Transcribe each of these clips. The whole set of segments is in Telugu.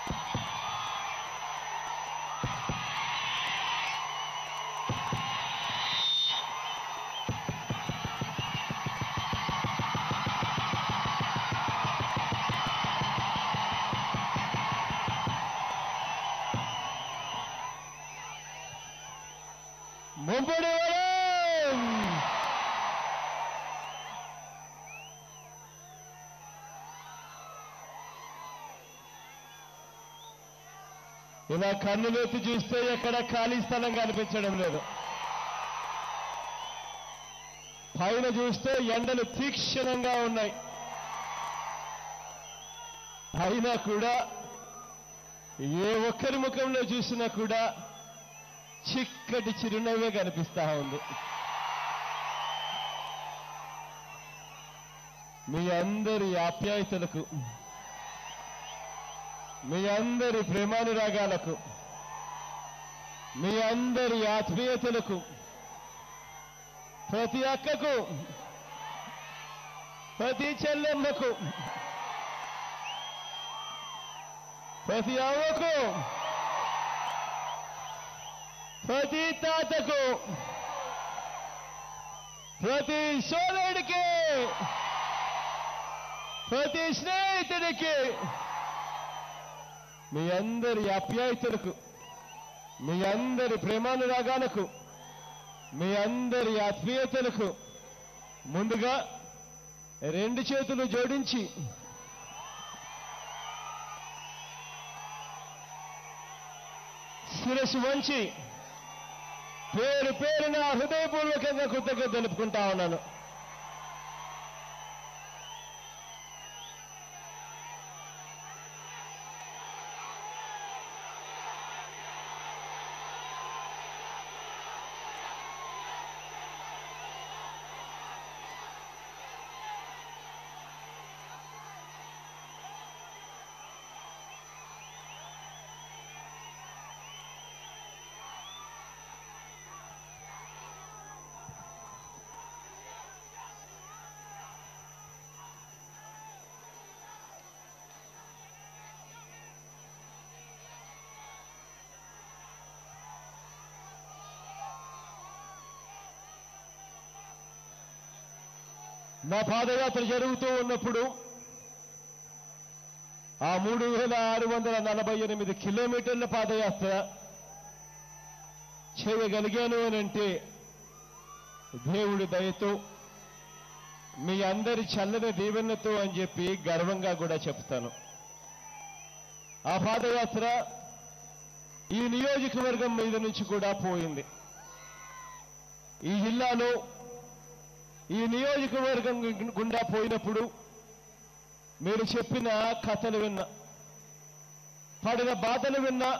ముంపుడు వరం! ఇలా కన్నులెత్తి చూస్తే ఎక్కడ ఖాళీ స్థలం కనిపించడం లేదు పైన చూస్తే ఎండలు తీక్షణంగా ఉన్నాయి అయినా కూడా ఏ ఒక్కరి ముఖంలో చూసినా కూడా చిక్కటి చిరునవ్వే కనిపిస్తా ఉంది మీ అందరి ఆప్యాయతలకు మీ అందరి ప్రేమానురాగాలకు మీ అందరి ఆత్మీయతలకు ప్రతి అక్కకు ప్రతి చెల్లెమ్మకు ప్రతి అవ్వకు ప్రతి తాతకు ప్రతి సోదరుడికి ప్రతి స్నేహితుడికి మీ అందరి ఆప్యాయతలకు మీ అందరి ప్రేమానురాగాలకు మీ అందరి ఆత్మీయతలకు ముందుగా రెండు చేతులు జోడించి శిరస్సు వంచి పేరు పేరున హృదయపూర్వకంగా కృతజ్ఞత తెలుపుకుంటా ఉన్నాను నా పాదయాత్ర జరుగుతూ ఉన్నప్పుడు ఆ మూడు వేల ఆరు వందల నలభై ఎనిమిది కిలోమీటర్ల పాదయాత్ర చేయగలిగాను అని అంటే దేవుడి దయతో మీ అందరి చల్లని దీవెనతో అని చెప్పి గర్వంగా కూడా చెప్తాను ఆ పాదయాత్ర ఈ నియోజకవర్గం మీద నుంచి కూడా పోయింది ఈ జిల్లాలో ఈ నియోజకవర్గం గుండా పోయినప్పుడు మీరు చెప్పిన కథలు విన్నా పడిన బాధలు విన్నా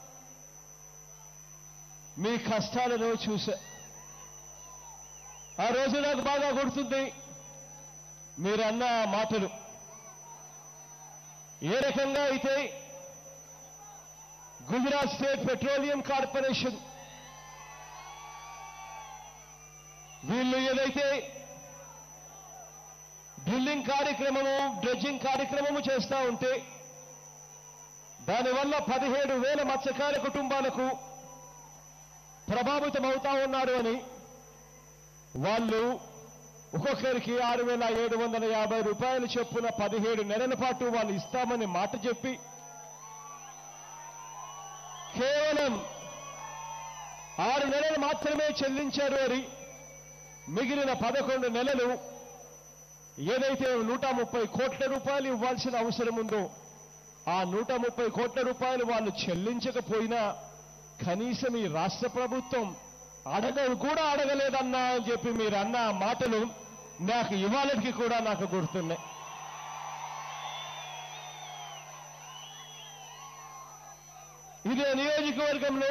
మీ కష్టాలను చూసా ఆ రోజు నాకు బాగా గుర్తుంది మీరన్న ఆ మాటలు ఏ రకంగా అయితే గుజరాత్ స్టేట్ పెట్రోలియం కార్పొరేషన్ వీళ్ళు ఏదైతే డ్రిల్లింగ్ కార్యక్రమము డ్రెడ్జింగ్ కార్యక్రమము చేస్తా ఉంటే దానివల్ల పదిహేడు వేల మత్స్యకార కుటుంబాలకు ప్రభావితం అవుతా ఉన్నారు అని వాళ్ళు ఒక్కొక్కరికి ఆరు వేల ఏడు వందల యాభై రూపాయలు చొప్పున పదిహేడు నెలల పాటు వాళ్ళు ఇస్తామని మాట చెప్పి కేవలం ఆరు నెలలు మాత్రమే చెల్లించారు అని మిగిలిన పదకొండు నెలలు ఏదైతే నూట ముప్పై కోట్ల రూపాయలు ఇవ్వాల్సిన అవసరం ఉందో ఆ నూట ముప్పై కోట్ల రూపాయలు వాళ్ళు చెల్లించకపోయినా కనీసం ఈ రాష్ట్ర ప్రభుత్వం అడగ కూడా అడగలేదన్నా అని చెప్పి మీరు అన్న ఆ మాటలు నాకు ఇవాళకి కూడా నాకు గుర్తున్నాయి ఇదే నియోజకవర్గంలో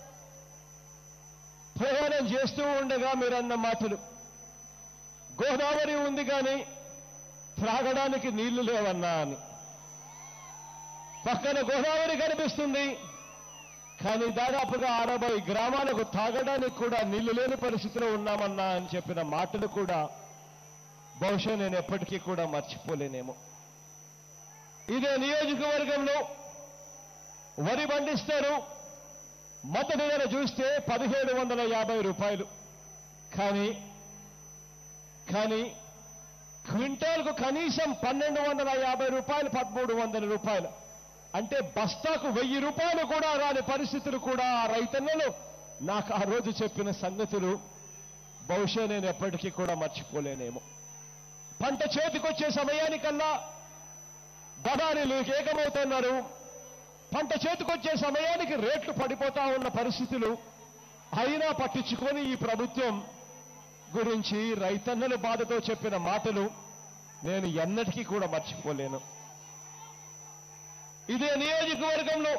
ప్రయాణం చేస్తూ ఉండగా మీరన్న మాటలు గోదావరి ఉంది కానీ త్రాగడానికి నీళ్లు లేవన్నా అని పక్కన గోదావరి కనిపిస్తుంది కానీ దాదాపుగా అరవై గ్రామాలకు తాగడానికి కూడా నీళ్లు లేని పరిస్థితిలో ఉన్నామన్నా అని చెప్పిన మాటలు కూడా బహుశా నేను ఎప్పటికీ కూడా మర్చిపోలేనేమో ఇదే నియోజకవర్గంలో వరి పండిస్తారు మద్దతు ధర చూస్తే పదిహేడు వందల యాభై రూపాయలు కానీ కానీ క్వింటాల్కు కనీసం పన్నెండు వందల యాభై రూపాయలు పదమూడు వందల రూపాయలు అంటే బస్తాకు వెయ్యి రూపాయలు కూడా రాని పరిస్థితులు కూడా ఆ రైతన్నలు నాకు ఆ రోజు చెప్పిన సంగతులు బహుశా నేను ఎప్పటికీ కూడా మర్చిపోలేనేమో పంట చేతికొచ్చే సమయానికల్లా దళారీలు ఏకమవుతున్నారు పంట చేతికొచ్చే సమయానికి రేట్లు పడిపోతా ఉన్న పరిస్థితులు అయినా పట్టించుకొని ఈ ప్రభుత్వం గురించి రైతన్నల బాధతో చెప్పిన మాటలు నేను ఎన్నటికీ కూడా మర్చిపోలేను ఇదే నియోజకవర్గంలో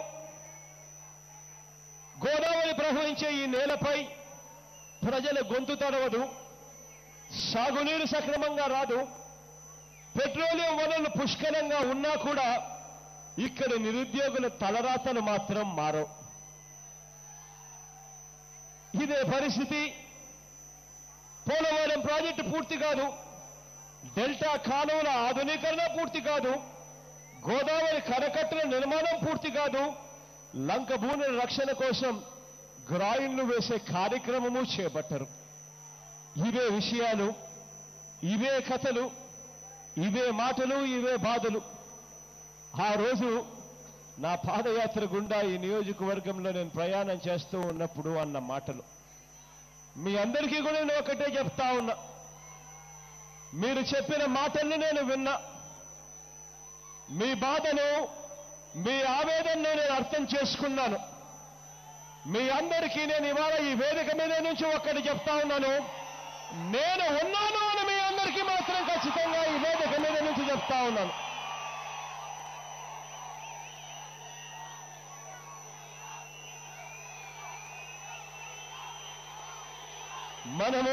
గోదావరి ప్రవహించే ఈ నేలపై ప్రజల గొంతు తడవదు సాగునీరు సక్రమంగా రాదు పెట్రోలియం వనరులు పుష్కలంగా ఉన్నా కూడా ఇక్కడ నిరుద్యోగుల తలరాతలు మాత్రం మారవు ఇదే పరిస్థితి పోలవరం ప్రాజెక్టు పూర్తి కాదు డెల్టా కాలువల ఆధునీకరణ పూర్తి కాదు గోదావరి కరకట్టుల నిర్మాణం పూర్తి కాదు లంక భూముల రక్షణ కోసం గ్రాయిన్లు వేసే కార్యక్రమము చేపట్టరు ఇవే విషయాలు ఇవే కథలు ఇవే మాటలు ఇవే బాధలు ఆ రోజు నా పాదయాత్ర గుండా ఈ నియోజకవర్గంలో నేను ప్రయాణం చేస్తూ ఉన్నప్పుడు అన్న మాటలు మీ అందరికీ కూడా నేను ఒకటే చెప్తా ఉన్నా మీరు చెప్పిన మాటల్ని నేను విన్నా మీ బాధను మీ ఆవేదనను నేను అర్థం చేసుకున్నాను మీ అందరికీ నేను ఇవాళ ఈ వేదిక మీద నుంచి ఒక్కటి చెప్తా ఉన్నాను నేను ఉన్నాను అని మీ అందరికీ మాత్రం ఖచ్చితంగా ఈ వేదిక మీద నుంచి చెప్తా ఉన్నాను మనము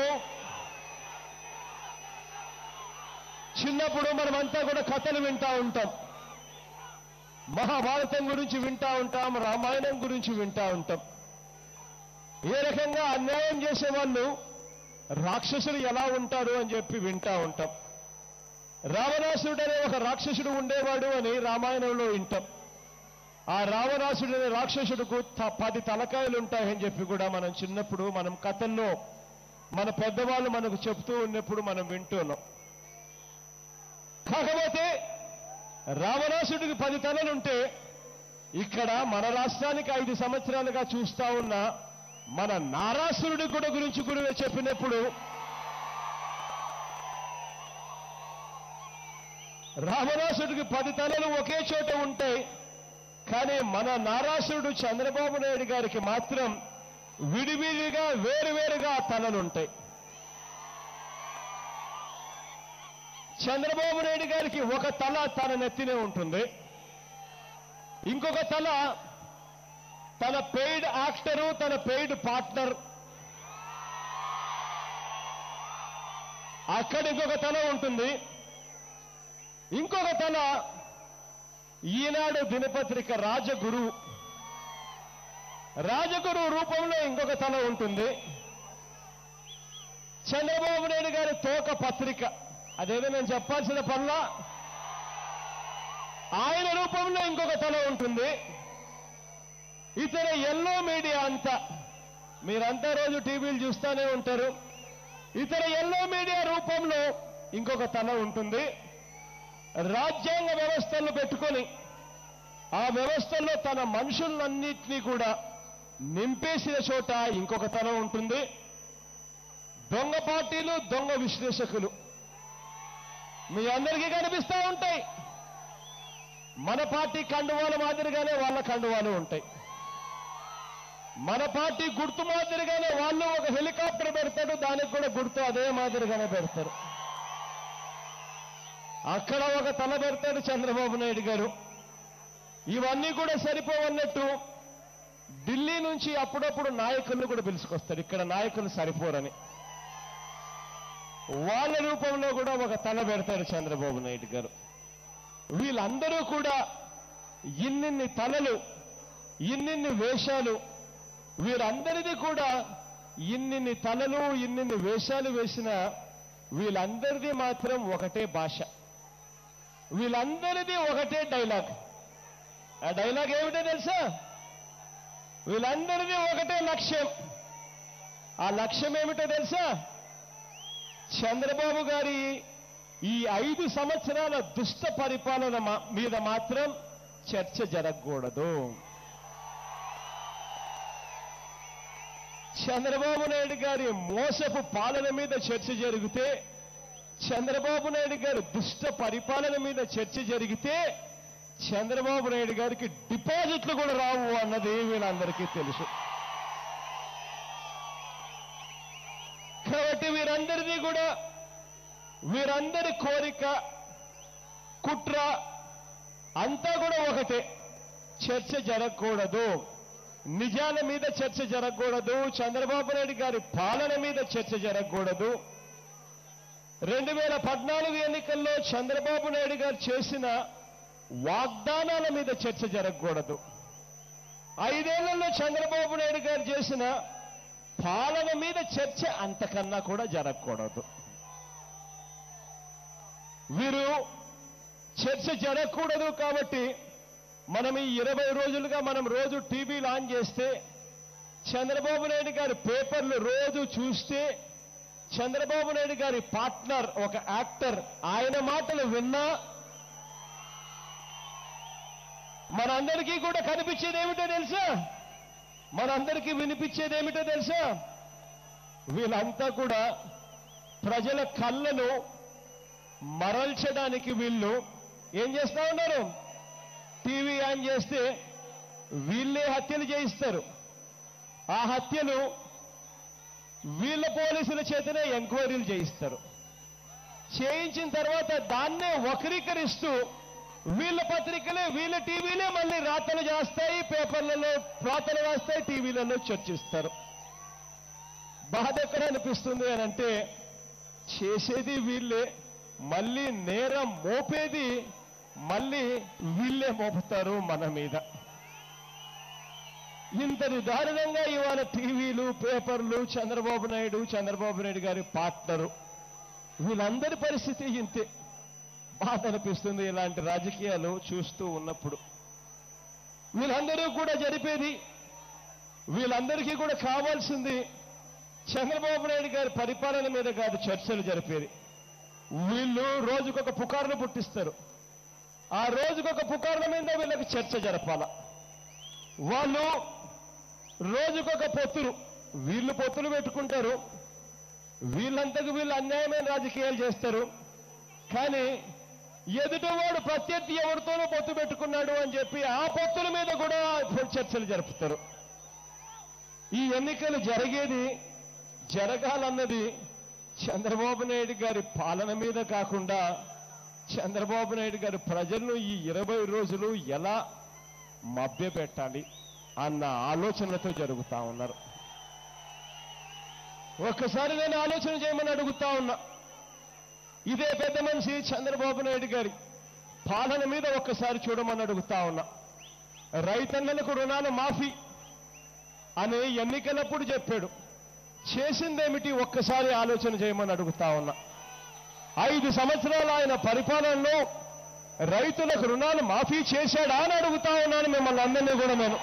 చిన్నప్పుడు మనమంతా కూడా కథలు వింటా ఉంటాం మహాభారతం గురించి వింటా ఉంటాం రామాయణం గురించి వింటా ఉంటాం ఏ రకంగా అన్యాయం చేసే వాళ్ళు రాక్షసులు ఎలా ఉంటారు అని చెప్పి వింటా ఉంటాం రావణాసుడు అనే ఒక రాక్షసుడు ఉండేవాడు అని రామాయణంలో వింటాం ఆ రావణాసుడు అనే రాక్షసుడికు త- పది తలకాయలు ఉంటాయని చెప్పి కూడా మనం చిన్నప్పుడు మనం కథల్లో మన పెద్దవాళ్ళు మనకు చెప్తూ ఉన్నప్పుడు మనం వింటున్నాం కాకపోతే రావణాసుడికి పది తలలుంటే ఇక్కడ మన రాష్ట్రానికి ఐదు సంవత్సరాలుగా చూస్తా ఉన్న మన నారాసురుడి కూడా గురించి కూడా చెప్పినప్పుడు రావణాసుడికి పది తలలు ఒకే చోట ఉంటాయి కానీ మన నారాసురుడు చంద్రబాబు నాయుడు గారికి మాత్రం విడివిడిగా వేరువేరుగా తలలుంటాయి చంద్రబాబు నాయుడు గారికి ఒక తల తన నెత్తినే ఉంటుంది ఇంకొక తల తన పెయిడ్ యాక్టరు తన పెయిడ్ పార్ట్నర్ అక్కడ ఇంకొక తల ఉంటుంది ఇంకొక తల ఈనాడు దినపత్రిక రాజగురు రాజగురు రూపంలో ఇంకొక తల ఉంటుంది చంద్రబాబు నాయుడు గారి తోక పత్రిక అదేదో నేను చెప్పాల్సిన పనుల ఆయన రూపంలో ఇంకొక తల ఉంటుంది ఇతర ఎల్లో మీడియా అంతా మీరంతా రోజు టీవీలు చూస్తూనే ఉంటారు ఇతర ఎల్లో మీడియా రూపంలో ఇంకొక తల ఉంటుంది రాజ్యాంగ వ్యవస్థలను పెట్టుకొని ఆ వ్యవస్థల్లో తన మనుషులన్నింటినీ కూడా నింపేసిన చోట ఇంకొక తల ఉంటుంది దొంగ పార్టీలు దొంగ విశ్లేషకులు మీ అందరికీ కనిపిస్తూ ఉంటాయి మన పార్టీ కండువాల మాదిరిగానే వాళ్ళ కండువాలు ఉంటాయి మన పార్టీ గుర్తు మాదిరిగానే వాళ్ళు ఒక హెలికాప్టర్ పెడతాడు దానికి కూడా గుర్తు అదే మాదిరిగానే పెడతారు అక్కడ ఒక తల పెడతాడు చంద్రబాబు నాయుడు గారు ఇవన్నీ కూడా సరిపోవన్నట్టు ఢిల్లీ నుంచి అప్పుడప్పుడు నాయకులను కూడా పిలుచుకొస్తాడు ఇక్కడ నాయకులు సరిపోరని వాళ్ళ రూపంలో కూడా ఒక తల పెడతాడు చంద్రబాబు నాయుడు గారు వీళ్ళందరూ కూడా ఇన్నిన్ని తలలు ఇన్నిన్ని వేషాలు వీరందరిది కూడా ఇన్నిన్ని తలలు ఇన్నిన్ని వేషాలు వేసిన వీళ్ళందరిది మాత్రం ఒకటే భాష వీళ్ళందరిది ఒకటే డైలాగ్ ఆ డైలాగ్ ఏమిటో తెలుసా వీళ్ళందరినీ ఒకటే లక్ష్యం ఆ లక్ష్యం ఏమిటో తెలుసా చంద్రబాబు గారి ఈ ఐదు సంవత్సరాల దుష్ట పరిపాలన మా- మీద మాత్రం చర్చ జరగకూడదు చంద్రబాబు నాయుడు గారి మోసపు పాలన మీద చర్చ జరిగితే చంద్రబాబు నాయుడు గారి దుష్ట పరిపాలన మీద చర్చ జరిగితే చంద్రబాబు నాయుడు గారికి డిపాజిట్లు కూడా రావు అన్నది వీళ్ళందరికీ తెలుసు కాబట్టి వీరందరినీ కూడా వీరందరి కోరిక కుట్ర అంతా కూడా ఒకటే చర్చ జరగకూడదు నిజాల మీద చర్చ జరగకూడదు చంద్రబాబు నాయుడు గారి పాలన మీద చర్చ జరగకూడదు రెండు వేల పద్నాలుగు ఎన్నికల్లో చంద్రబాబు నాయుడు గారు చేసిన వాగ్దానాల మీద చర్చ జరగకూడదు ఐదేళ్లలో చంద్రబాబు నాయుడు గారు చేసిన పాలన మీద చర్చ అంతకన్నా కూడా జరగకూడదు వీరు చర్చ జరగకూడదు కాబట్టి మనం ఈ ఇరవై రోజులుగా మనం రోజు టీవీలు ఆన్ చేస్తే చంద్రబాబు నాయుడు గారి పేపర్లు రోజు చూస్తే చంద్రబాబు నాయుడు గారి పార్ట్నర్ ఒక యాక్టర్ ఆయన మాటలు విన్నా మనందరికీ కూడా కనిపించేది ఏమిటో తెలుసా మనందరికీ వినిపించేది ఏమిటో తెలుసా వీళ్ళంతా కూడా ప్రజల కళ్ళను మరల్చడానికి వీళ్ళు ఏం చేస్తా ఉన్నారు టీవీ ఆన్ చేస్తే వీళ్ళే హత్యలు చేయిస్తారు ఆ హత్యలు వీళ్ళ పోలీసుల చేతనే ఎంక్వైరీలు చేయిస్తారు చేయించిన తర్వాత దాన్నే వక్రీకరిస్తూ వీళ్ళ పత్రికలే వీళ్ళ టీవీలే మళ్ళీ రాతలు చేస్తాయి పేపర్లలో రాతలు వేస్తాయి టీవీలలో చర్చిస్తారు బాధ ఎక్కడ అనిపిస్తుంది అని అంటే చేసేది వీళ్ళే మళ్ళీ నేరం మోపేది మళ్ళీ వీళ్ళే మోపుతారు మన మీద ఇంతటి దారుణంగా ఇవాళ టీవీలు పేపర్లు చంద్రబాబు నాయుడు చంద్రబాబు నాయుడు గారి పార్ట్నరు వీళ్ళందరి పరిస్థితి ఇంతే బాధ అనిపిస్తుంది ఇలాంటి రాజకీయాలు చూస్తూ ఉన్నప్పుడు వీళ్ళందరూ కూడా జరిపేది వీళ్ళందరికీ కూడా కావాల్సింది చంద్రబాబు నాయుడు గారి పరిపాలన మీద కాదు చర్చలు జరిపేది వీళ్ళు రోజుకొక పుకార్లు పుట్టిస్తారు ఆ రోజుకొక పుకార్ల మీద వీళ్ళకి చర్చ జరపాల వాళ్ళు రోజుకొక పొత్తులు వీళ్ళు పొత్తులు పెట్టుకుంటారు వీళ్ళంతకు వీళ్ళు అన్యాయమైన రాజకీయాలు చేస్తారు కానీ ఎదుటివాడు ప్రత్యర్థి ఎవరితోనూ పొత్తు పెట్టుకున్నాడు అని చెప్పి ఆ పొత్తుల మీద కూడా చర్చలు జరుపుతారు ఈ ఎన్నికలు జరిగేది జరగాలన్నది చంద్రబాబు నాయుడు గారి పాలన మీద కాకుండా చంద్రబాబు నాయుడు గారు ప్రజలను ఈ ఇరవై రోజులు ఎలా మభ్యపెట్టాలి అన్న ఆలోచనలతో జరుగుతా ఉన్నారు ఒక్కసారి నేను ఆలోచన చేయమని అడుగుతా ఉన్నా ఇదే పెద్ద మనిషి చంద్రబాబు నాయుడు గారి పాలన మీద ఒక్కసారి చూడమని అడుగుతా ఉన్నా రైతన్నలకు రుణాలు మాఫీ అని ఎన్నికలప్పుడు చెప్పాడు చేసిందేమిటి ఒక్కసారి ఆలోచన చేయమని అడుగుతా ఉన్నా ఐదు సంవత్సరాలు ఆయన పరిపాలనలో రైతులకు రుణాలు మాఫీ చేశాడా అని అడుగుతా ఉన్నాను మిమ్మల్ని అందరినీ కూడా నేను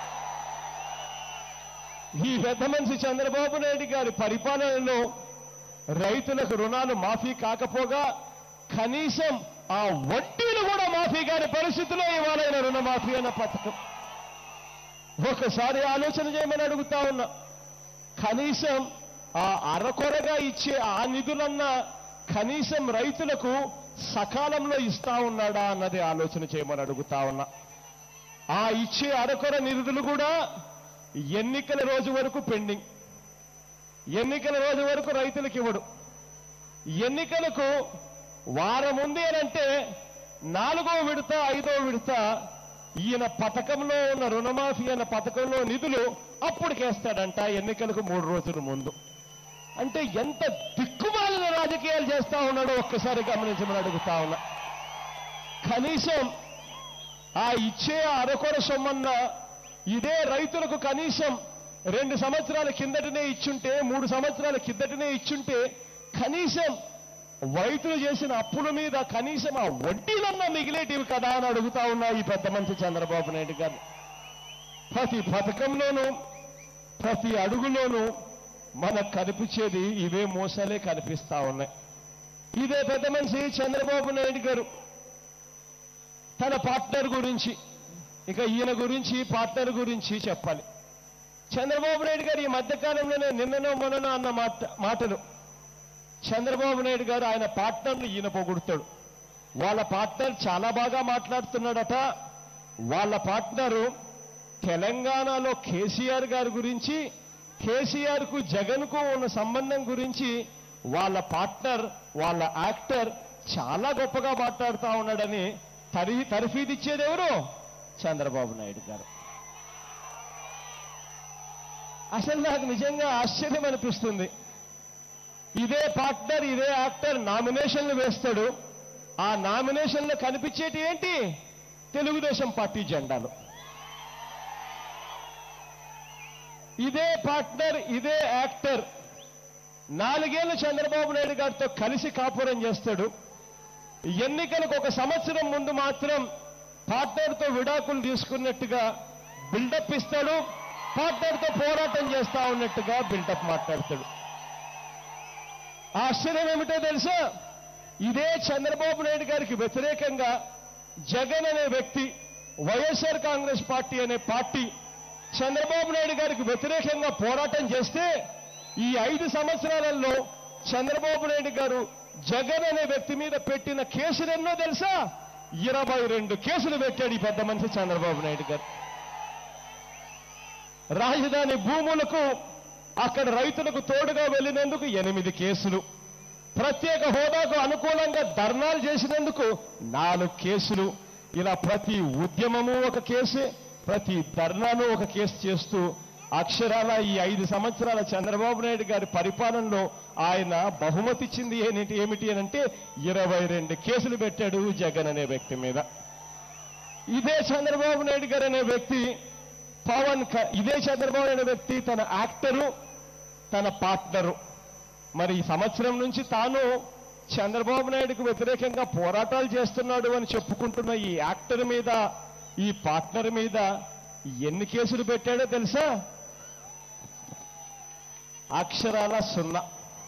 ఈ పెద్ద మనిషి చంద్రబాబు నాయుడు గారి పరిపాలనలో రైతులకు రుణాలు మాఫీ కాకపోగా కనీసం ఆ వడ్డీలు కూడా మాఫీ కాని పరిస్థితిలో ఇవాళ ఆయన రుణమాఫీ అన్న పథకం ఒకసారి ఆలోచన చేయమని అడుగుతా ఉన్నా కనీసం ఆ అరకొరగా ఇచ్చే ఆ నిధులన్నా కనీసం రైతులకు సకాలంలో ఇస్తా ఉన్నాడా అన్నది ఆలోచన చేయమని అడుగుతా ఉన్నా ఆ ఇచ్చే అరకొర నిధులు కూడా ఎన్నికల రోజు వరకు పెండింగ్ ఎన్నికల రోజు వరకు రైతులకు ఇవ్వడు ఎన్నికలకు వారం ఉంది అని అంటే నాలుగో విడత ఐదో విడత ఈయన పథకంలో ఉన్న రుణమాఫీ అన్న పథకంలో నిధులు అప్పటికేస్తాడంట ఎన్నికలకు మూడు రోజుల ముందు అంటే ఎంత దిక్కుమాలిన రాజకీయాలు చేస్తా ఉన్నాడో ఒక్కసారి గమనించమని అడుగుతా ఉన్నా కనీసం ఆ ఇచ్చే అరకొర సొమ్మన్న ఇదే రైతులకు కనీసం రెండు సంవత్సరాల కిందటనే ఇచ్చుంటే మూడు సంవత్సరాల కిందటనే ఇచ్చుంటే కనీసం రైతులు చేసిన అప్పుల మీద కనీసం ఆ వడ్డీలన్నా మిగిలేటివి కదా అని అడుగుతా ఉన్నా ఈ పెద్ద మనిషి చంద్రబాబు నాయుడు గారు ప్రతి పథకంలోనూ ప్రతి అడుగులోనూ మనకు కనిపించేది ఇవే మోసాలే కనిపిస్తా ఉన్నాయి ఇదే పెద్ద మనిషి చంద్రబాబు నాయుడు గారు తన పార్ట్నర్ గురించి ఇక ఈయన గురించి పార్ట్నర్ గురించి చెప్పాలి చంద్రబాబు నాయుడు గారు ఈ మధ్యకాలంలోనే నిన్ననో మొన్ననో అన్న మాట మాటలు చంద్రబాబు నాయుడు గారు ఆయన పార్ట్నర్ను ఈయన పొగుడుతాడు వాళ్ళ పార్ట్నర్ చాలా బాగా మాట్లాడుతున్నాడట వాళ్ళ పార్ట్నరు తెలంగాణలో కేసీఆర్ గారి గురించి కేసీఆర్ కు జగన్ కు ఉన్న సంబంధం గురించి వాళ్ళ పార్ట్నర్ వాళ్ళ యాక్టర్ చాలా గొప్పగా మాట్లాడుతా ఉన్నాడని తరి తరఫీదిచ్చేది ఎవరు చంద్రబాబు నాయుడు గారు అసలు నాకు నిజంగా ఆశ్చర్యం అనిపిస్తుంది ఇదే పార్ట్నర్ ఇదే యాక్టర్ నామినేషన్లు వేస్తాడు ఆ నామినేషన్లో కనిపించేటి ఏంటి తెలుగుదేశం పార్టీ జెండాలు ఇదే పార్ట్నర్ ఇదే యాక్టర్ నాలుగేళ్లు చంద్రబాబు నాయుడు గారితో కలిసి కాపురం చేస్తాడు ఎన్నికలకు ఒక సంవత్సరం ముందు మాత్రం పార్ట్నర్తో విడాకులు తీసుకున్నట్టుగా బిల్డప్ ఇస్తాడు పార్ట్నర్తో పోరాటం చేస్తా ఉన్నట్టుగా బిల్డప్ మాట్లాడతాడు ఆశ్చర్యం ఏమిటో తెలుసా ఇదే చంద్రబాబు నాయుడు గారికి వ్యతిరేకంగా జగన్ అనే వ్యక్తి వైఎస్ఆర్ కాంగ్రెస్ పార్టీ అనే పార్టీ చంద్రబాబు నాయుడు గారికి వ్యతిరేకంగా పోరాటం చేస్తే ఈ ఐదు సంవత్సరాలలో చంద్రబాబు నాయుడు గారు జగన్ అనే వ్యక్తి మీద పెట్టిన కేసులు ఎన్నో తెలుసా ఇరవై రెండు కేసులు పెట్టాడు ఈ పెద్ద మనిషి చంద్రబాబు నాయుడు గారు రాజధాని భూములకు అక్కడ రైతులకు తోడుగా వెళ్ళినందుకు ఎనిమిది కేసులు ప్రత్యేక హోదాకు అనుకూలంగా ధర్నాలు చేసినందుకు నాలుగు కేసులు ఇలా ప్రతి ఉద్యమము ఒక కేసే ప్రతి ధర్నాను ఒక కేసు చేస్తూ అక్షరాల ఈ ఐదు సంవత్సరాల చంద్రబాబు నాయుడు గారి పరిపాలనలో ఆయన బహుమతి ఇచ్చింది ఏమిటి ఏమిటి అని అంటే ఇరవై రెండు కేసులు పెట్టాడు జగన్ అనే వ్యక్తి మీద ఇదే చంద్రబాబు నాయుడు గారు అనే వ్యక్తి పవన్ క- ఇదే చంద్రబాబు నాయుడు అనే వ్యక్తి తన యాక్టరు తన పార్ట్నరు మరి ఈ సంవత్సరం నుంచి తాను చంద్రబాబు నాయుడుకు వ్యతిరేకంగా పోరాటాలు చేస్తున్నాడు అని చెప్పుకుంటున్న ఈ యాక్టర్ మీద ఈ పార్ట్నర్ మీద ఎన్ని కేసులు పెట్టాడో తెలుసా అక్షరాల సున్నా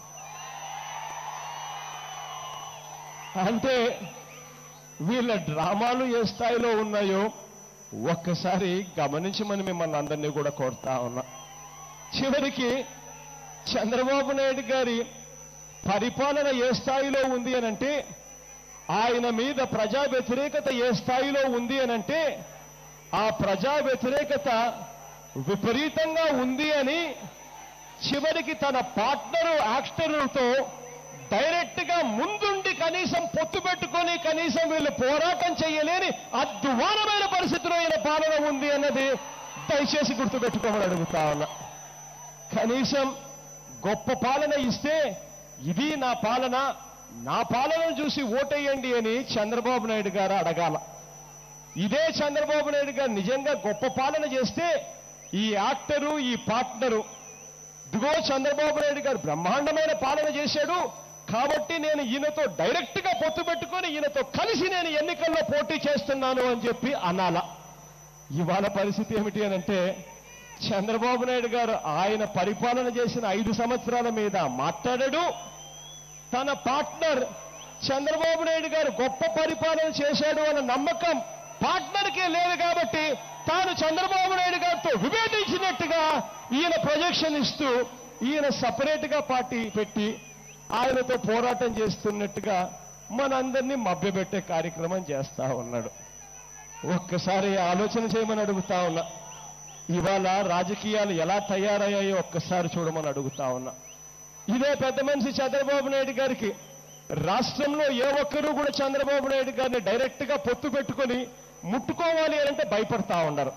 అంటే వీళ్ళ డ్రామాలు ఏ స్థాయిలో ఉన్నాయో ఒక్కసారి గమనించమని మిమ్మల్ని అందరినీ కూడా కోరుతా ఉన్నా చివరికి చంద్రబాబు నాయుడు గారి పరిపాలన ఏ స్థాయిలో ఉంది అనంటే ఆయన మీద ప్రజా వ్యతిరేకత ఏ స్థాయిలో ఉంది అనంటే ఆ ప్రజా వ్యతిరేకత విపరీతంగా ఉంది అని చివరికి తన పార్ట్నరు యాక్టర్లతో డైరెక్ట్ గా ముందుండి కనీసం పొత్తు పెట్టుకొని కనీసం వీళ్ళు పోరాటం చేయలేని అద్వానమైన పరిస్థితిలో ఈయన పాలన ఉంది అన్నది దయచేసి గుర్తుపెట్టుకోమని అడుగుతా ఉన్నా కనీసం గొప్ప పాలన ఇస్తే ఇది నా పాలన నా పాలనను చూసి ఓటేయండి అని చంద్రబాబు నాయుడు గారు అడగాల ఇదే చంద్రబాబు నాయుడు గారు నిజంగా గొప్ప పాలన చేస్తే ఈ యాక్టరు ఈ పార్ట్నరు ఇదిగో చంద్రబాబు నాయుడు గారు బ్రహ్మాండమైన పాలన చేశాడు కాబట్టి నేను ఈయనతో డైరెక్ట్ గా పొత్తు పెట్టుకొని ఈయనతో కలిసి నేను ఎన్నికల్లో పోటీ చేస్తున్నాను అని చెప్పి అనాల ఇవాళ పరిస్థితి ఏమిటి అని అంటే చంద్రబాబు నాయుడు గారు ఆయన పరిపాలన చేసిన ఐదు సంవత్సరాల మీద మాట్లాడాడు తన పార్ట్నర్ చంద్రబాబు నాయుడు గారు గొప్ప పరిపాలన చేశాడు అన్న నమ్మకం పార్ట్నర్కే లేదు కాబట్టి తాను చంద్రబాబు నాయుడు గారితో విభేదించినట్టుగా ఈయన ప్రొజెక్షన్ ఇస్తూ ఈయన సపరేట్ గా పార్టీ పెట్టి ఆయనతో పోరాటం చేస్తున్నట్టుగా మనందరినీ మభ్యపెట్టే కార్యక్రమం చేస్తా ఉన్నాడు ఒక్కసారి ఆలోచన చేయమని అడుగుతా ఉన్నా ఇవాళ రాజకీయాలు ఎలా తయారయ్యాయో ఒక్కసారి చూడమని అడుగుతా ఉన్నా ఇదే పెద్ద మనిషి చంద్రబాబు నాయుడు గారికి రాష్ట్రంలో ఏ ఒక్కరూ కూడా చంద్రబాబు నాయుడు గారిని డైరెక్ట్ గా పొత్తు పెట్టుకొని ముట్టుకోవాలి అని అంటే భయపడతా ఉన్నారు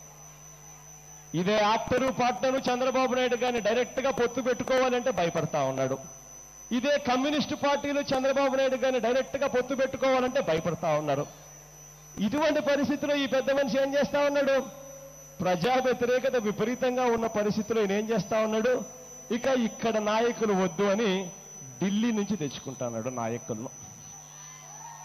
ఇదే యాక్టరు పార్ట్నరు చంద్రబాబు నాయుడు గారిని డైరెక్ట్ గా పొత్తు పెట్టుకోవాలంటే భయపడతా ఉన్నాడు ఇదే కమ్యూనిస్టు పార్టీలు చంద్రబాబు నాయుడు గారిని డైరెక్ట్ గా పొత్తు పెట్టుకోవాలంటే భయపడతా ఉన్నారు ఇటువంటి పరిస్థితిలో ఈ పెద్ద మనిషి ఏం చేస్తా ఉన్నాడు ప్రజా వ్యతిరేకత విపరీతంగా ఉన్న పరిస్థితిలో ఈయన ఏం చేస్తా ఉన్నాడు ఇక ఇక్కడ నాయకులు వద్దు అని ఢిల్లీ నుంచి తెచ్చుకుంటున్నాడు నాయకులను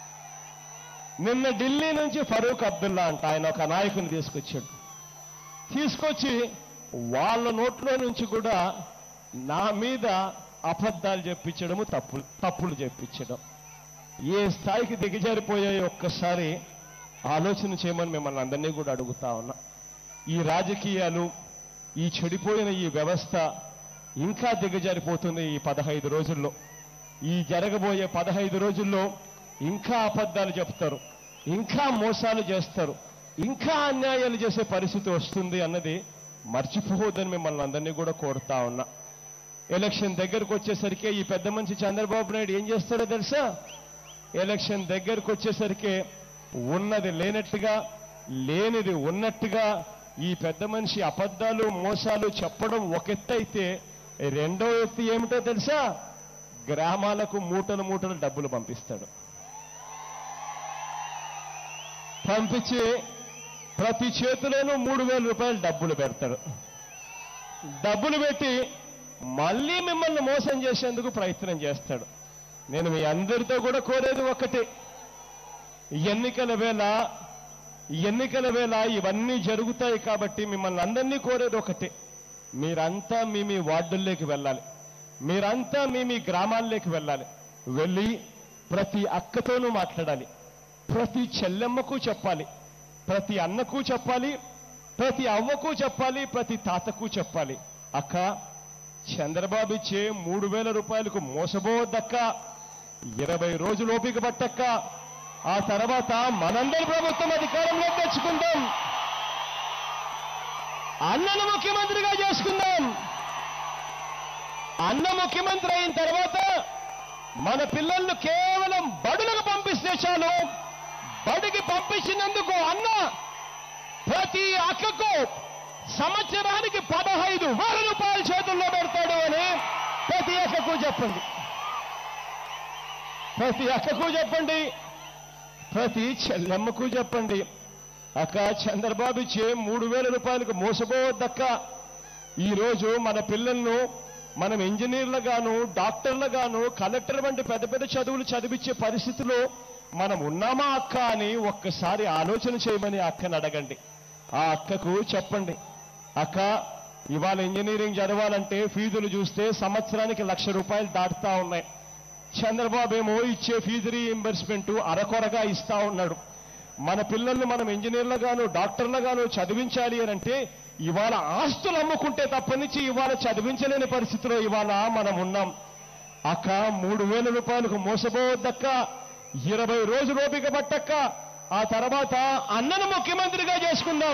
నిన్న ఢిల్లీ నుంచి ఫరూక్ అబ్దుల్లా అంట ఆయన ఒక నాయకుని తీసుకొచ్చాడు తీసుకొచ్చి వాళ్ళ నోట్లో నుంచి కూడా నా మీద అబద్ధాలు చెప్పించడము తప్పులు తప్పులు చెప్పించడం ఏ స్థాయికి దిగజారిపోయాయో ఒక్కసారి ఆలోచన చేయమని మిమ్మల్ని అందరినీ కూడా అడుగుతా ఉన్నా ఈ రాజకీయాలు ఈ చెడిపోయిన ఈ వ్యవస్థ ఇంకా దిగజారిపోతుంది ఈ పదహైదు రోజుల్లో ఈ జరగబోయే పదహైదు రోజుల్లో ఇంకా అబద్ధాలు చెప్తారు ఇంకా మోసాలు చేస్తారు ఇంకా అన్యాయాలు చేసే పరిస్థితి వస్తుంది అన్నది మర్చిపోవద్దని మిమ్మల్ని అందరినీ కూడా కోరుతా ఉన్నా ఎలక్షన్ దగ్గరకు వచ్చేసరికి ఈ పెద్ద మనిషి చంద్రబాబు నాయుడు ఏం చేస్తాడో తెలుసా ఎలక్షన్ దగ్గరకు వచ్చేసరికి ఉన్నది లేనట్టుగా లేనిది ఉన్నట్టుగా ఈ పెద్ద మనిషి అబద్ధాలు మోసాలు చెప్పడం ఒక ఎత్తు అయితే రెండో ఎత్తు ఏమిటో తెలుసా గ్రామాలకు మూటలు మూటలు డబ్బులు పంపిస్తాడు పంపించి ప్రతి చేతిలోనూ మూడు వేల రూపాయలు డబ్బులు పెడతాడు డబ్బులు పెట్టి మళ్ళీ మిమ్మల్ని మోసం చేసేందుకు ప్రయత్నం చేస్తాడు నేను మీ అందరితో కూడా కోరేది ఒకటే ఎన్నికల వేళ ఎన్నికల వేళ ఇవన్నీ జరుగుతాయి కాబట్టి మిమ్మల్ని అందరినీ కోరేది ఒకటే మీరంతా మీ మీ వార్డుల్లోకి వెళ్ళాలి మీరంతా మీ మీ గ్రామాల్లోకి వెళ్ళాలి వెళ్ళి ప్రతి అక్కతోనూ మాట్లాడాలి ప్రతి చెల్లెమ్మకు చెప్పాలి ప్రతి అన్నకు చెప్పాలి ప్రతి అవ్వకు చెప్పాలి ప్రతి తాతకు చెప్పాలి అక్క చంద్రబాబు ఇచ్చే మూడు వేల రూపాయలకు మోసపోవద్దక్క ఇరవై రోజులు ఓపిక పట్టక్క ఆ తర్వాత మనందరి ప్రభుత్వం అధికారంలో తెచ్చుకుందాం అన్నను ముఖ్యమంత్రిగా చేసుకుందాం అన్న ముఖ్యమంత్రి అయిన తర్వాత మన పిల్లలను కేవలం బడులకు పంపిస్తే చాలు బడికి పంపించినందుకు అన్న ప్రతి అక్కకు సంవత్సరానికి పదహైదు వేల రూపాయల చేతుల్లో పెడతాడు అని ప్రతి అక్కకు చెప్పండి ప్రతి అక్కకు చెప్పండి ప్రతి చెల్లెమ్మకు చెప్పండి అక్క చంద్రబాబు ఇచ్చే మూడు వేల రూపాయలకు మోసపోవద్దక్క ఈరోజు మన పిల్లలను మనం ఇంజనీర్లుగాను డాక్టర్లుగాను కలెక్టర్ వంటి పెద్ద పెద్ద చదువులు చదివించే పరిస్థితిలో మనం ఉన్నామా అక్క అని ఒక్కసారి ఆలోచన చేయమని ఆ అక్కని అడగండి ఆ అక్కకు చెప్పండి అక్క ఇవాళ ఇంజనీరింగ్ చదవాలంటే ఫీజులు చూస్తే సంవత్సరానికి లక్ష రూపాయలు దాటుతా ఉన్నాయి చంద్రబాబు ఏమో ఇచ్చే ఫీజు రీఎంబర్స్మెంట్ అరకొరగా ఇస్తా ఉన్నాడు మన పిల్లల్ని మనం ఇంజనీర్లుగాను డాక్టర్లుగాను చదివించాలి అని అంటే ఇవాళ ఆస్తులు అమ్ముకుంటే తప్పనిచ్చి ఇవాళ చదివించలేని పరిస్థితిలో ఇవాళ మనం ఉన్నాం అక్క మూడు వేల రూపాయలకు మోసపోవద్దక్క ఇరవై రోజులు ఓపిక పట్టక్క ఆ తర్వాత అన్నను ముఖ్యమంత్రిగా చేసుకుందాం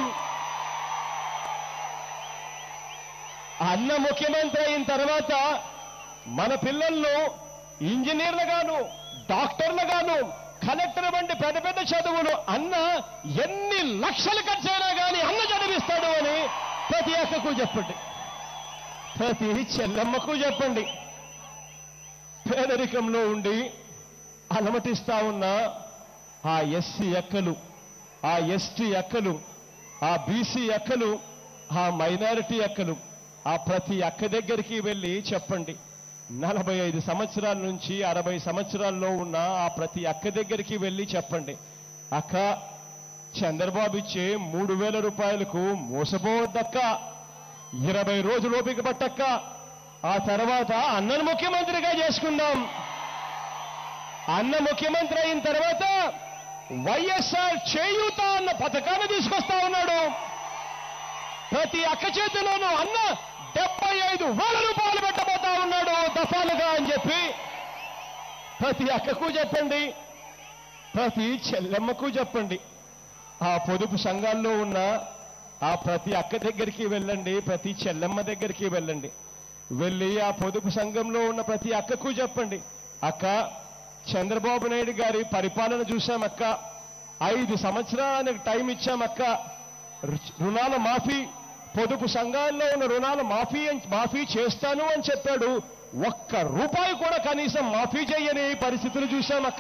అన్న ముఖ్యమంత్రి అయిన తర్వాత మన పిల్లలను ఇంజనీర్లుగాను డాక్టర్లుగాను కలెక్టర్ వంటి పెద్ద పెద్ద చదువులు అన్న ఎన్ని లక్షలు ఖర్చైనా కానీ అన్న చదివిస్తాడు అని ప్రతి అక్కకు చెప్పండి ప్రతి చెల్లమ్మకు చెప్పండి పేదరికంలో ఉండి అలమటిస్తా ఉన్న ఆ ఎస్సీ అక్కలు ఆ ఎస్టీ అక్కలు ఆ బీసీ అక్కలు ఆ మైనారిటీ అక్కలు ఆ ప్రతి అక్క దగ్గరికి వెళ్ళి చెప్పండి నలభై ఐదు సంవత్సరాల నుంచి అరవై సంవత్సరాల్లో ఉన్న ఆ ప్రతి అక్క దగ్గరికి వెళ్ళి చెప్పండి అక్క చంద్రబాబు ఇచ్చే మూడు వేల రూపాయలకు మోసపోవద్దక్క ఇరవై రోజులు ఓపిక పట్టక్క ఆ తర్వాత అన్నను ముఖ్యమంత్రిగా చేసుకుందాం అన్న ముఖ్యమంత్రి అయిన తర్వాత వైఎస్ఆర్ చేయూత అన్న పథకాన్ని తీసుకొస్తా ఉన్నాడు ప్రతి అక్క చేతిలోనూ అన్న డెబ్బై ఐదు వేల రూపాయలు పెట్టబోతా ఉన్నాడు దఫాలుగా అని చెప్పి ప్రతి అక్కకు చెప్పండి ప్రతి చెల్లెమ్మకు చెప్పండి ఆ పొదుపు సంఘాల్లో ఉన్న ఆ ప్రతి అక్క దగ్గరికి వెళ్ళండి ప్రతి చెల్లెమ్మ దగ్గరికి వెళ్ళండి వెళ్ళి ఆ పొదుపు సంఘంలో ఉన్న ప్రతి అక్కకు చెప్పండి అక్క చంద్రబాబు నాయుడు గారి పరిపాలన చూశాం అక్క ఐదు సంవత్సరాలకు టైం ఇచ్చాం అక్క రు- రుణాల మాఫీ పొదుపు సంఘాల్లో ఉన్న రుణాలు మాఫీ అని- మాఫీ చేస్తాను అని చెప్పాడు ఒక్క రూపాయి కూడా కనీసం మాఫీ చేయని పరిస్థితులు చూశాం అక్క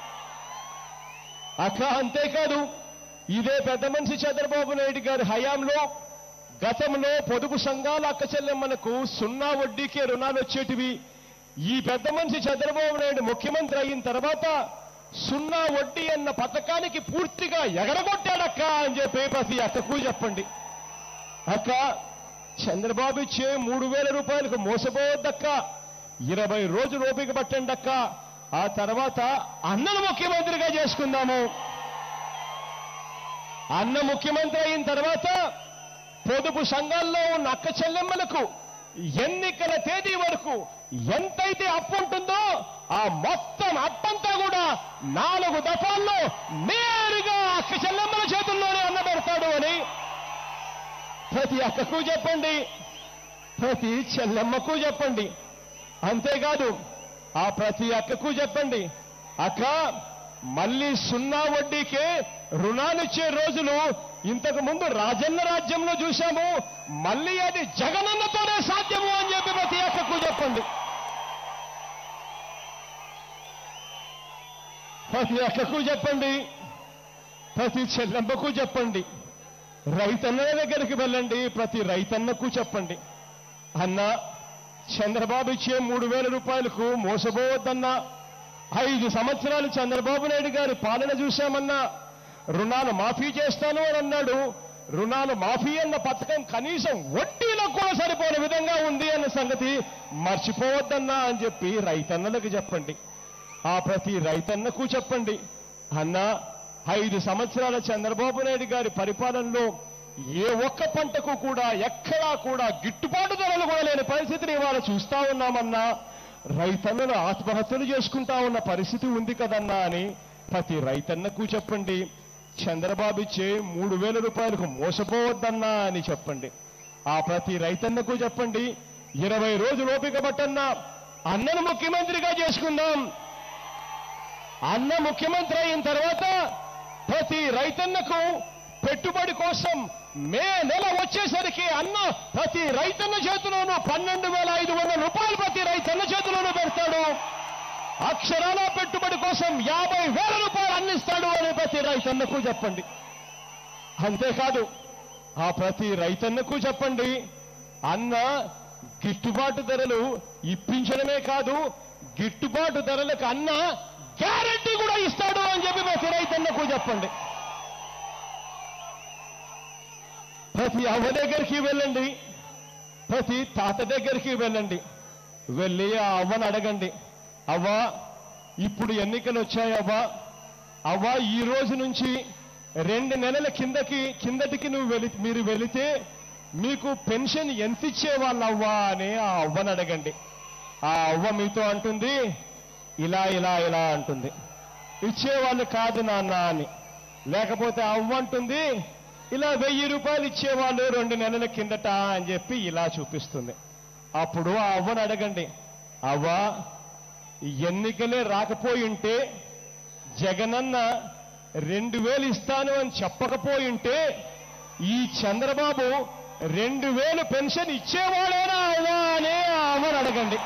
అక్క అంతేకాదు ఇదే పెద్ద మనిషి చంద్రబాబు నాయుడు గారి హయాంలో గతంలో పొదుపు సంఘాల అక్క చెల్లెమ్మలకు సున్నా వడ్డీకే రుణాలు వచ్చేటివి ఈ పెద్ద మనిషి చంద్రబాబు నాయుడు ముఖ్యమంత్రి అయిన తర్వాత సున్నా వడ్డీ అన్న పథకానికి పూర్తిగా ఎగరగొట్టాడక్క అని చెప్పి ప్రతి అక్కకు చెప్పండి అక్క చంద్రబాబు ఇచ్చే మూడు వేల రూపాయలకు మోసపోవద్దక్క ఇరవై రోజులు ఓపిక పట్టండి అక్క ఆ తర్వాత అన్నను ముఖ్యమంత్రిగా చేసుకుందాము అన్న ముఖ్యమంత్రి అయిన తర్వాత పొదుపు సంఘాల్లో ఉన్న అక్క చెల్లెమ్మలకు ఎన్నికల తేదీ వరకు ఎంతైతే అప్పు ఉంటుందో ఆ మొత్తం అప్పంతా కూడా నాలుగు దఫాల్లో నేరుగా అక్క చెల్లెమ్మల చేతుల్లోనే అన్న పెడతాడు అని ప్రతి అక్కకు చెప్పండి ప్రతి చెల్లెమ్మకు చెప్పండి అంతేకాదు ఆ ప్రతి అక్కకు చెప్పండి అక్క మళ్ళీ సున్నా వడ్డీకే రుణాలిచ్చే రోజులు ఇంతకు ముందు రాజన్న రాజ్యంలో చూశాము మళ్ళీ అది జగనన్నతోనే సాధ్యము అని చెప్పి ప్రతి అక్కకు చెప్పండి ప్రతి అక్కకు చెప్పండి ప్రతి చెల్లెమ్మకు చెప్పండి రైతన్నల దగ్గరికి వెళ్ళండి ప్రతి రైతన్నకు చెప్పండి అన్న చంద్రబాబు ఇచ్చే మూడు వేల రూపాయలకు మోసపోవద్దన్నా ఐదు సంవత్సరాలు చంద్రబాబు నాయుడు గారి పాలన చూశామన్నా రుణాలు మాఫీ చేస్తాను అని అన్నాడు రుణాలు మాఫీ అన్న పథకం కనీసం వడ్డీలకు కూడా సరిపోని విధంగా ఉంది అన్న సంగతి మర్చిపోవద్దన్నా అని చెప్పి రైతన్నలకు చెప్పండి ఆ ప్రతి రైతన్నకు చెప్పండి అన్నా ఐదు సంవత్సరాల చంద్రబాబు నాయుడు గారి పరిపాలనలో ఏ ఒక్క పంటకు కూడా ఎక్కడా కూడా గిట్టుబాటు ధరలు కూడా లేని పరిస్థితిని ఇవాళ చూస్తా ఉన్నామన్నా రైతన్నలు ఆత్మహత్యలు చేసుకుంటా ఉన్న పరిస్థితి ఉంది కదన్నా అని ప్రతి రైతన్నకు చెప్పండి చంద్రబాబు ఇచ్చే మూడు వేల రూపాయలకు మోసపోవద్దన్నా అని చెప్పండి ఆ ప్రతి రైతన్నకు చెప్పండి ఇరవై రోజులు ఓపిక పట్టన్నా అన్నను ముఖ్యమంత్రిగా చేసుకుందాం అన్న ముఖ్యమంత్రి అయిన తర్వాత ప్రతి రైతన్నకు పెట్టుబడి కోసం మే నెల వచ్చేసరికి అన్న ప్రతి రైతన్న చేతిలోనూ పన్నెండు వేల ఐదు వందల రూపాయలు ప్రతి రైతన్న చేతిలోనూ పెడతాడు అక్షరాల పెట్టుబడి కోసం యాభై వేల రూపాయలు అందిస్తాడు అని ప్రతి రైతన్నకు చెప్పండి అంతేకాదు ఆ ప్రతి రైతన్నకు చెప్పండి అన్న గిట్టుబాటు ధరలు ఇప్పించడమే కాదు గిట్టుబాటు ధరలకు అన్న గ్యారంటీ కూడా ఇస్తాడు అని చెప్పి ప్రతి రైతన్నకు చెప్పండి ప్రతి అవ్వ దగ్గరికి వెళ్ళండి ప్రతి తాత దగ్గరికి వెళ్ళండి వెళ్ళి ఆ అవ్వను అడగండి అవ్వ ఇప్పుడు ఎన్నికలు వచ్చాయి అవ్వ అవ్వ ఈ రోజు నుంచి రెండు నెలల కిందకి కిందటికి నువ్వు వెళి మీరు వెళితే మీకు పెన్షన్ ఎంత ఇచ్చేవాళ్ళు అవ్వా అని ఆ అవ్వను అడగండి ఆ అవ్వ మీతో అంటుంది ఇలా ఇలా ఇలా అంటుంది ఇచ్చేవాళ్ళు కాదు నాన్న అని లేకపోతే అవ్వ అంటుంది ఇలా వెయ్యి రూపాయలు ఇచ్చేవాళ్ళు రెండు నెలల కిందట అని చెప్పి ఇలా చూపిస్తుంది అప్పుడు ఆ అవ్వను అడగండి అవ్వ ఎన్నికలే రాకపోయి ఉంటే జగనన్న రెండు వేలు ఇస్తాను అని చెప్పకపోయి ఉంటే ఈ చంద్రబాబు రెండు వేలు పెన్షన్ ఇచ్చేవాడేనా అవ్వా అని ఆ అవ్వను అడగండి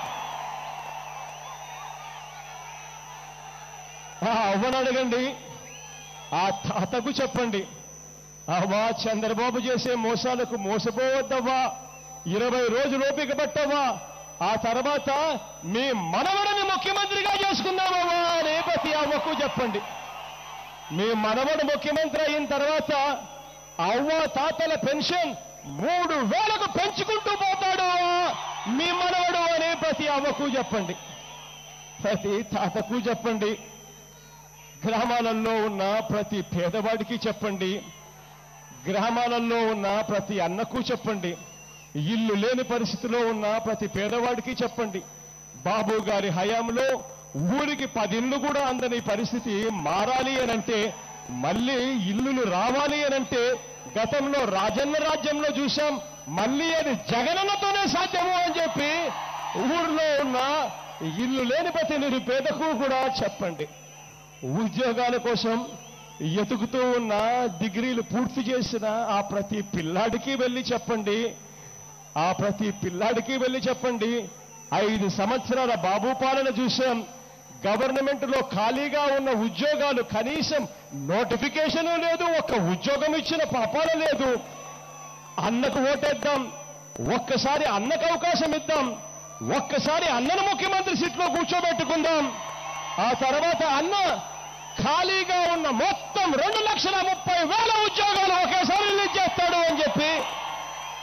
ఆ అవ్వను అడగండి ఆ తాతకు చెప్పండి అవ్వా చంద్రబాబు చేసే మోసాలకు మోసపోవద్దవ్వా ఇరవై రోజులు ఓపిక పట్టవ్వా ఆ తర్వాత మీ మనవడిని ముఖ్యమంత్రిగా చేసుకుందామవ్వా అని ప్రతి అవ్వకు చెప్పండి మీ మనవడు ముఖ్యమంత్రి అయిన తర్వాత అవ్వ తాతల పెన్షన్ మూడు వేలకు పెంచుకుంటూ పోతాడు మీ మనవడు అని ప్రతి అవ్వకు చెప్పండి ప్రతి తాతకు చెప్పండి గ్రామాలలో ఉన్న ప్రతి పేదవాడికి చెప్పండి గ్రామాలలో ఉన్న ప్రతి అన్నకు చెప్పండి ఇల్లు లేని పరిస్థితిలో ఉన్న ప్రతి పేదవాడికి చెప్పండి బాబు గారి హయాంలో ఊరికి పదిళ్ళు కూడా అందని పరిస్థితి మారాలి అనంటే మళ్ళీ ఇల్లులు రావాలి అనంటే గతంలో రాజన్న రాజ్యంలో చూశాం మళ్ళీ అది జగనన్నతోనే సాధ్యము అని చెప్పి ఊర్లో ఉన్న ఇల్లు లేని ప్రతి నిరుపేదకు కూడా చెప్పండి ఉద్యోగాల కోసం ఎతుకుతూ ఉన్న డిగ్రీలు పూర్తి చేసిన ఆ ప్రతి పిల్లాడికి వెళ్ళి చెప్పండి ఆ ప్రతి పిల్లాడికి వెళ్ళి చెప్పండి ఐదు సంవత్సరాల బాబు పాలన చూశాం గవర్నమెంట్ లో ఖాళీగా ఉన్న ఉద్యోగాలు కనీసం నోటిఫికేషన్ లేదు ఒక్క ఉద్యోగం ఇచ్చిన పాపాల లేదు అన్నకు ఓటేద్దాం ఒక్కసారి అన్నకు అవకాశం ఇద్దాం ఒక్కసారి అన్నను ముఖ్యమంత్రి సీట్లో కూర్చోబెట్టుకుందాం ఆ తర్వాత అన్న ఖాళీగా ఉన్న మొత్తం రెండు లక్షల ముప్పై వేల ఉద్యోగాలు ఒకేసారి రిలీజ్ చేస్తాడు అని చెప్పి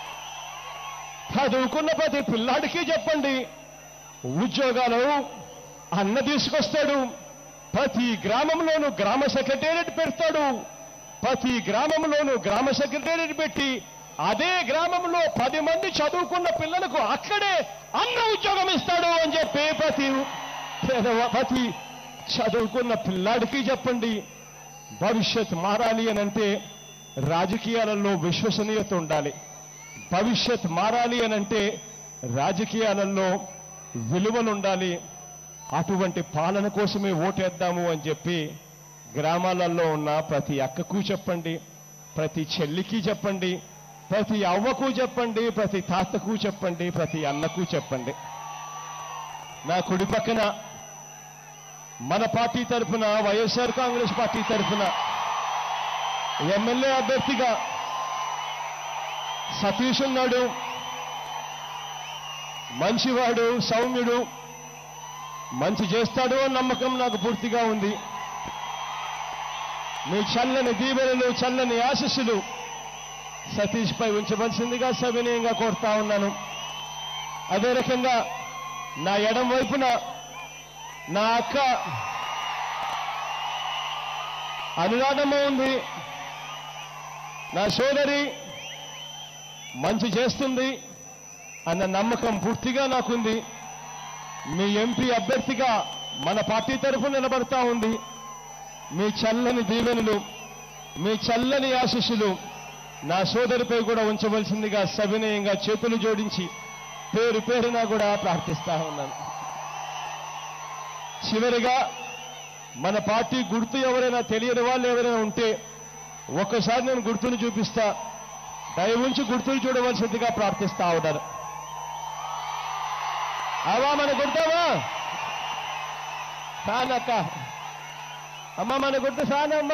చదువుకున్న ప్రతి పిల్లాడికి చెప్పండి ఉద్యోగాలు అన్న తీసుకొస్తాడు ప్రతి గ్రామంలోనూ గ్రామ సెక్రటేరియట్ పెడతాడు ప్రతి గ్రామంలోనూ గ్రామ సెక్రటేరియట్ పెట్టి అదే గ్రామంలో పది మంది చదువుకున్న పిల్లలకు అక్కడే అన్న ఉద్యోగం ఇస్తాడు అని చెప్పి ప్రతి పేదవ- ప్రతి చదువుకున్న పిల్లాడికి చెప్పండి భవిష్యత్ మారాలి అని అంటే రాజకీయాలలో విశ్వసనీయత ఉండాలి భవిష్యత్ మారాలి అని అంటే రాజకీయాలలో విలువలు ఉండాలి అటువంటి పాలన కోసమే ఓటేద్దాము అని చెప్పి గ్రామాలలో ఉన్న ప్రతి అక్కకు చెప్పండి ప్రతి చెల్లికి చెప్పండి ప్రతి అవ్వకు చెప్పండి ప్రతి తాతకు చెప్పండి ప్రతి అన్నకు చెప్పండి నా కుడి పక్కన మన పార్టీ తరఫున వైఎస్ఆర్ కాంగ్రెస్ పార్టీ తరఫున ఎమ్మెల్యే అభ్యర్థిగా సతీష్ ఉన్నాడు మంచివాడు సౌమ్యుడు మంచి చేస్తాడు అని నమ్మకం నాకు పూర్తిగా ఉంది మీ చల్లని దీవెనలు చల్లని ఆశస్సులు సతీష్ పై ఉంచవలసిందిగా సవినయంగా కోరుతా ఉన్నాను అదే రకంగా నా ఎడం వైపున నా అక్క అనురాధమ్మ ఉంది నా సోదరి మంచి చేస్తుంది అన్న నమ్మకం పూర్తిగా నాకుంది మీ ఎంపీ అభ్యర్థిగా మన పార్టీ తరఫున నిలబడతా ఉంది మీ చల్లని దీవెనలు మీ చల్లని ఆశీస్సులు నా సోదరిపై కూడా ఉంచవలసిందిగా సవినయంగా చేతులు జోడించి పేరు పేరున కూడా ప్రార్థిస్తా ఉన్నాను చివరిగా మన పార్టీ గుర్తు ఎవరైనా తెలియని వాళ్ళు ఎవరైనా ఉంటే ఒక్కసారి నేను గుర్తును చూపిస్తా దయవుంచి గుర్తులు చూడవలసిందిగా ప్రార్థిస్తా ఉన్నాను అవా మన గుర్తావా సానక్క అమ్మ మన గుర్తు సానమ్మ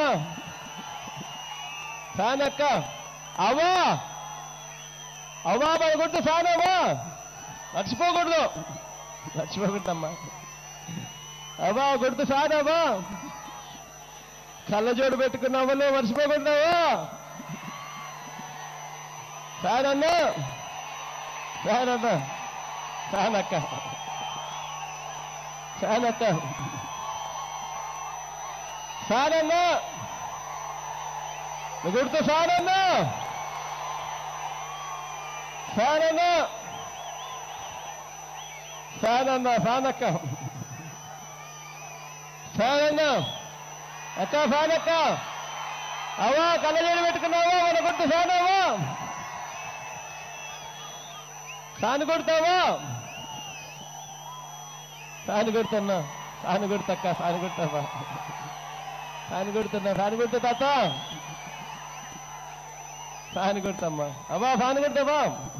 సానక్క అవా అవా మన గుర్తు సానమ్మా మర్చిపోకూడదు మర్చిపోకూడదమ్మా అవా గుర్తు సానమ్మా కళ్ళజోడు పెట్టుకున్నావలే మర్చిపోకూడదావా సానన్నా సానన్నా సానక్క సానక్క సానన్నా గుర్తు సానన్నా సానన్నా సానన్నా సానక్క సానన్నా అక్క సానక్క అవా కళ్ళజోడు పెట్టుకున్నావా మన గుర్తు సానవా సాను కొడతావా సాను కొడుతున్నా సాను కొడుతక్క సాను కొడతావా సాను కొడుతున్నా సాను కొడుతా తాత సాను కొడతామ్మా అవ్వా సాను కొడతావా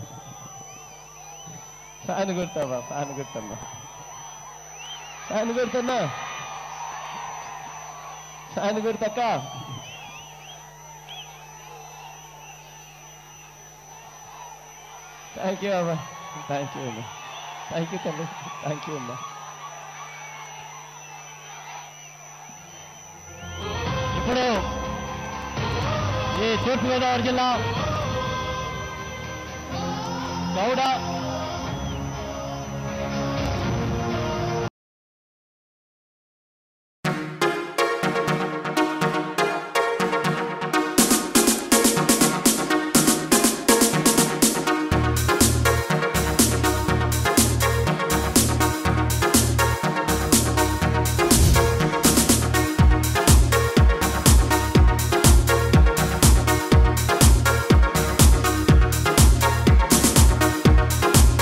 సాను కొడతావా సాను కొడతమ్మా సాను కొడుతున్నా సాను కొడతక్క థ్యాంక్ యూ అమ్మా థ్యాంక్ యూ అమ్మా థ్యాంక్ యూ తల్లి థ్యాంక్ యూ అమ్మా ఇప్పుడు ఈ తూర్పుగోదావరి జిల్లా గౌడ